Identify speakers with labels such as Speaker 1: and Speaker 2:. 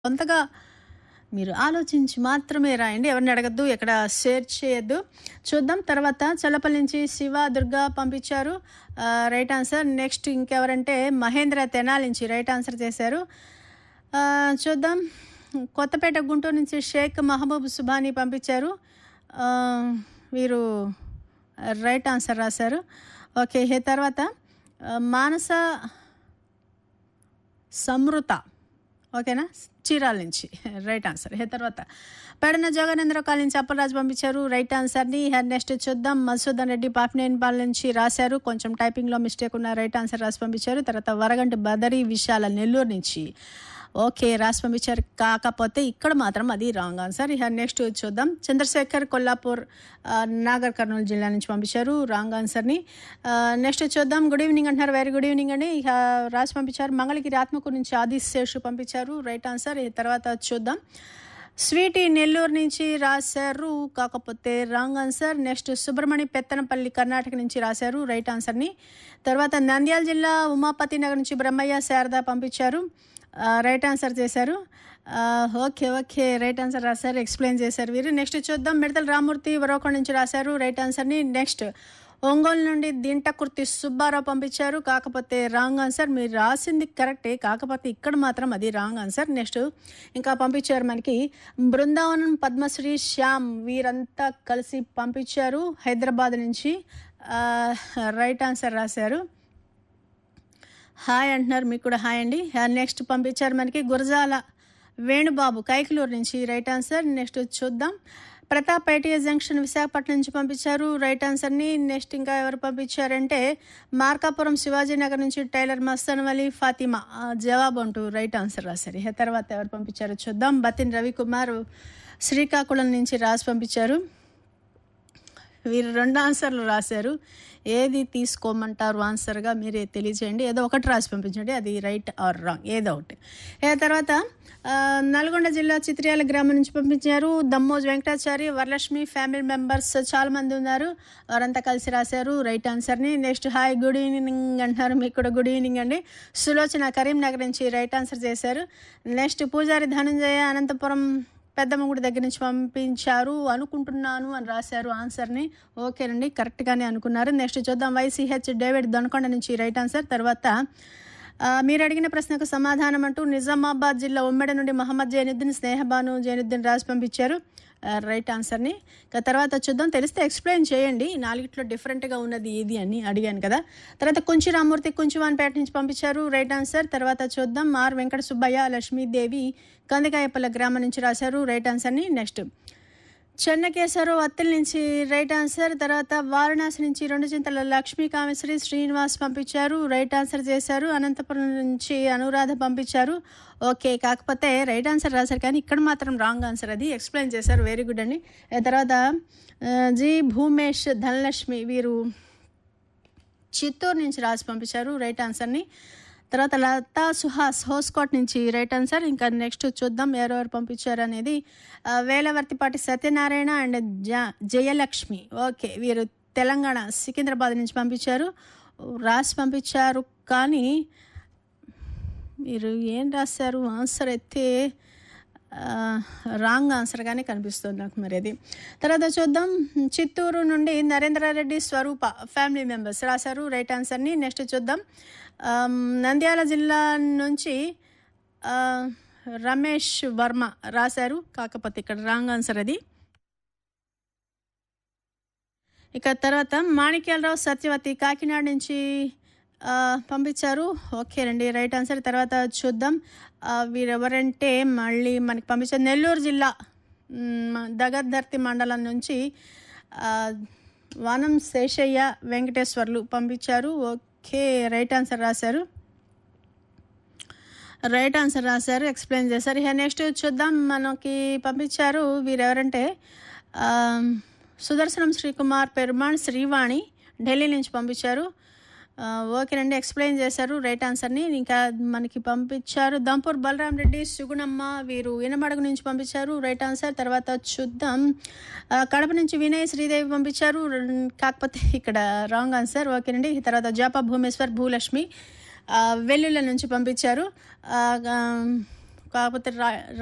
Speaker 1: కొంతగా మీరు ఆలోచించి మాత్రమే రాయండి ఎవరిని అడగద్దు ఎక్కడ షేర్ చేయొద్దు చూద్దాం తర్వాత చల్లపల్లి నుంచి శివ దుర్గా పంపించారు ఆ, రైట్ ఆన్సర్ నెక్స్ట్ ఇంకెవరంటే మహేంద్ర తెనాలి నుంచి రైట్ ఆన్సర్ చేశారు ఆ, చూద్దాం కొత్తపేట గుంటూరు నుంచి షేక్ మహబూబ్ సుబానీ పంపించారు ఆ, వీరు రైట్ ఆన్సర్ రాశారు ఓకే ఏ తర్వాత ఆ, మానస సమృత ఓకేనా చీరాల నుంచి రైట్ ఆన్సర్ ఏ తర్వాత పెడన జగనేంద్ర కాల్ నుంచి అప్పలరాజు పంపించారు రైట్ ఆన్సర్ని నెక్స్ట్ చూద్దాం మధుసూదన్ రెడ్డి పాపినేనిపాల్ నుంచి రాశారు కొంచెం టైపింగ్లో మిస్టేక్ ఉన్న రైట్ ఆన్సర్ రాసి పంపించారు తర్వాత వరగంటి బదరి విశాల నెల్లూరు నుంచి ఓకే రాసి పంపించారు కాకపోతే ఇక్కడ మాత్రం అది రాంగ్ ఆన్సర్ ఇక నెక్స్ట్ చూద్దాం చంద్రశేఖర్ కొల్లాపూర్ ఆ, నాగర్ కర్నూలు జిల్లా నుంచి పంపించారు రాంగ్ ఆన్సర్ని నెక్స్ట్ చూద్దాం గుడ్ ఈవినింగ్ అంటున్నారు వెరీ గుడ్ ఈవినింగ్ అండి ఇక రాసి పంపించారు మంగళగిరి ఆత్మకూరు నుంచి ఆదిశేషు పంపించారు రైట్ ఆన్సర్ ఈ తర్వాత చూద్దాం స్వీటీ నెల్లూరు నుంచి రాశారు కాకపోతే wrong answer next Subrahmanya Pettanapalli Karnataka నుంచి రాశారు రైట్ ఆన్సర్ని తర్వాత నంద్యాల జిల్లా ఉమాపతి నగర్ నుంచి బ్రహ్మయ్య శారద పంపించారు ఆ, రైట్ ఆన్సర్ చేశారు ఆ, ఓకే ఓకే రైట్ ఆన్సర్ రాశారు ఎక్స్ప్లెయిన్ చేశారు వీరు నెక్స్ట్ చూద్దాం మిడతల రామూర్తి వరోకొండ నుంచి రాశారు రైట్ ఆన్సర్ని నెక్స్ట్ ఒంగోలు నుండి దింటకుర్తి సుబ్బారావు పంపించారు కాకపోతే రాంగ్ ఆన్సర్ మీరు రాసింది కరెక్టే కాకపోతే ఇక్కడ మాత్రం అది రాంగ్ ఆన్సర్ నెక్స్ట్ ఇంకా పంపించారు మనకి బృందావనం పద్మశ్రీ శ్యామ్ వీరంతా కలిసి పంపించారు హైదరాబాద్ నుంచి ఆ, రైట్ ఆన్సర్ రాశారు హాయ్ అంటున్నారు మీకు కూడా హాయ్ అండి నెక్స్ట్ పంపించారు మనకి గురజాల వేణుబాబు కైకలూరు నుంచి రైట్ ఆన్సర్ నెక్స్ట్ చూద్దాం ప్రతాప్ ఐటీఐ జంక్షన్ విశాఖపట్నం నుంచి పంపించారు రైట్ ఆన్సర్ని నెక్స్ట్ ఇంకా ఎవరు పంపించారంటే మార్కాపురం శివాజీ నగర్ నుంచి టైలర్ మస్తాన్ అలీ ఫాతిమా ఆ, జవాబు అంటూ రైట్ ఆన్సర్ రాశారు ఇక తర్వాత ఎవరు పంపించారో చూద్దాం బతిన్ రవికుమార్ శ్రీకాకుళం నుంచి రాసి పంపించారు వీరు రెండు ఆన్సర్లు రాశారు ఏది తీసుకోమంటారు ఆన్సర్గా మీరే తెలియజేయండి ఏదో ఒకటి రాసి పంపించండి అది రైట్ ఆర్ రాంగ్ ఏదో ఒకటి ఏ తర్వాత ఆ, నల్గొండ జిల్లా చిత్రియాల గ్రామం నుంచి పంపించారు దమ్మోజ్ వెంకటాచారి వరలక్ష్మి ఫ్యామిలీ మెంబర్స్ చాలా మంది ఉన్నారు వారంతా కలిసి రాశారు రైట్ ఆన్సర్ని నెక్స్ట్ హాయ్ గుడ్ ఈవినింగ్ అంటున్నారు మీకు కూడా గుడ్ ఈవినింగ్ అండి సులోచన కరీంనగర్ నుంచి రైట్ ఆన్సర్ చేశారు నెక్స్ట్ పూజారి ధనంజయ అనంతపురం పెద్దమ్మగుడి దగ్గర నుంచి పంపించారు అనుకుంటున్నాను అని రాశారు ఆన్సర్ని ఓకేనండి కరెక్ట్గానే అనుకున్నారు నెక్స్ట్ చూద్దాం వైసీహెచ్ డేవిడ్ దొనకొండ నుంచి రైట్ ఆన్సర్ తర్వాత ఆ, మీరు అడిగిన ప్రశ్నకు సమాధానం అంటూ నిజామాబాద్ జిల్లా ఉమ్మడి నుండి మహమ్మద్ జైనుద్దీన్ స్నేహబాను జైనుద్దీన్ రాసి పంపించారు ఆ, రైట్ ఆన్సర్ని ఇక తర్వాత చూద్దాం తెలిస్తే ఎక్స్ప్లెయిన్ చేయండి ఈ నాలుగిట్లో డిఫరెంట్గా ఉన్నది ఇది అని అడిగాను కదా తర్వాత కొంచెం రామూర్తి కొంచెంవాన్పేట నుంచి పంపించారు రైట్ ఆన్సర్ తర్వాత చూద్దాం ఆర్ వెంకట సుబ్బయ్య లక్ష్మీదేవి కందికాయపల్లి గ్రామం నుంచి రాశారు రైట్ ఆన్సర్ని నెక్స్ట్ చెన్నకేశ్వరరావు అత్తిల్ నుంచి రైట్ ఆన్సర్ తర్వాత వారణాసి నుంచి రెండు చింతల లక్ష్మీ కామేశ్వరి శ్రీనివాస్ పంపించారు రైట్ ఆన్సర్ చేశారు అనంతపురం నుంచి అనురాధ పంపించారు ఓకే కాకపోతే రైట్ ఆన్సర్ రాశారు కానీ ఇక్కడ మాత్రం రాంగ్ ఆన్సర్ అది ఎక్స్ప్లెయిన్ చేశారు వెరీ గుడ్ అండి ఆ తర్వాత ఆ, జి భూమేష్ ధనలక్ష్మి వీరు చిత్తూరు నుంచి రాసి పంపించారు రైట్ ఆన్సర్ని తర్వాత లతా సుహాస్ హోస్కోట్ నుంచి రైట్ ఆన్సర్ ఇంకా నెక్స్ట్ చూద్దాం ఎవరెవరు పంపించారు అనేది ఆ, వేలవర్తిపాటి సత్యనారాయణ అండ్ జ జయలక్ష్మి ఓకే వీరు తెలంగాణ సికింద్రాబాద్ నుంచి పంపించారు రాసి పంపించారు కానీ మీరు ఏం రాశారు ఆన్సర్ అయితే రాంగ్ ఆన్సర్గానే కనిపిస్తుంది నాకు మరి అది తర్వాత చూద్దాం చిత్తూరు నుండి నరేంద్రారెడ్డి స్వరూప ఫ్యామిలీ మెంబర్స్ రాశారు రైట్ ఆన్సర్ని నెక్స్ట్ చూద్దాం ఆమ్, నంద్యాల జిల్లా నుంచి ఆ, రమేష్ వర్మ రాశారు కాకపోతే ఇక్కడ రాంగ్ ఆన్సర్ అది ఇక తర్వాత మాణిక్యాలరావు సత్యవతి కాకినాడ నుంచి ఆ, పంపించారు ఓకేనండి రైట్ ఆన్సర్ తర్వాత చూద్దాం ఆ, వీరెవరంటే మళ్ళీ మనకి పంపించారు నెల్లూరు జిల్లా మ్, దగద్దర్తి మండలం నుంచి ఆ, వనం శేషయ్య వెంకటేశ్వర్లు పంపించారు ఓకే రైట్ ఆన్సర్ రాశారు రైట్ ఆన్సర్ రాశారు ఎక్స్ప్లెయిన్ చేశారు ఇక నెక్స్ట్ చూద్దాం మనకి పంపించారు వీరెవరంటే ఆ, సుదర్శనం శ్రీకుమార్ పెరుమాణ్ శ్రీవాణి ఢిల్లీ నుంచి పంపించారు ఆ, ఓకేనండి ఎక్స్ప్లెయిన్ చేశారు రైట్ ఆన్సర్ని ఇంకా మనకి పంపించారు దంపూర్ బలరాం రెడ్డి సుగుణమ్మ వీరు ఇనమడుగు నుంచి పంపించారు రైట్ ఆన్సర్ తర్వాత చూద్దాం ఆ, కడప నుంచి వినయ్ శ్రీదేవి పంపించారు కాకపోతే ఇక్కడ రాంగ్ ఆన్సర్ ఓకేనండి తర్వాత జాపా భూమేశ్వర్ భూలక్ష్మి ఆ, వెల్లుల నుంచి పంపించారు ఆ, ఆ, కాకపోతే రా